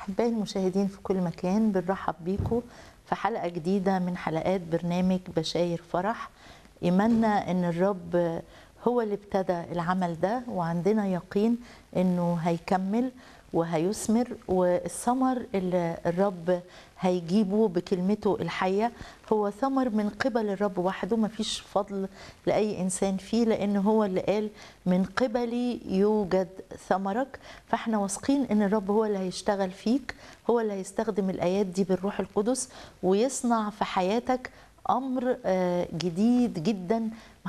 أحبائي المشاهدين في كل مكان بنرحب بيكم في حلقة جديدة من حلقات برنامج بشاير فرح إيماننا إن الرب هو اللي ابتدى العمل ده وعندنا يقين إنه هيكمل وهيثمر والثمر اللي الرب هيجيبه بكلمته الحية هو ثمر من قبل الرب وحده ما فيش فضل لأي إنسان فيه لأن هو اللي قال من قبلي يوجد ثمرك فاحنا واثقين ان الرب هو اللي هيشتغل فيك هو اللي هيستخدم الآيات دي بالروح القدس ويصنع في حياتك أمر جديد جدا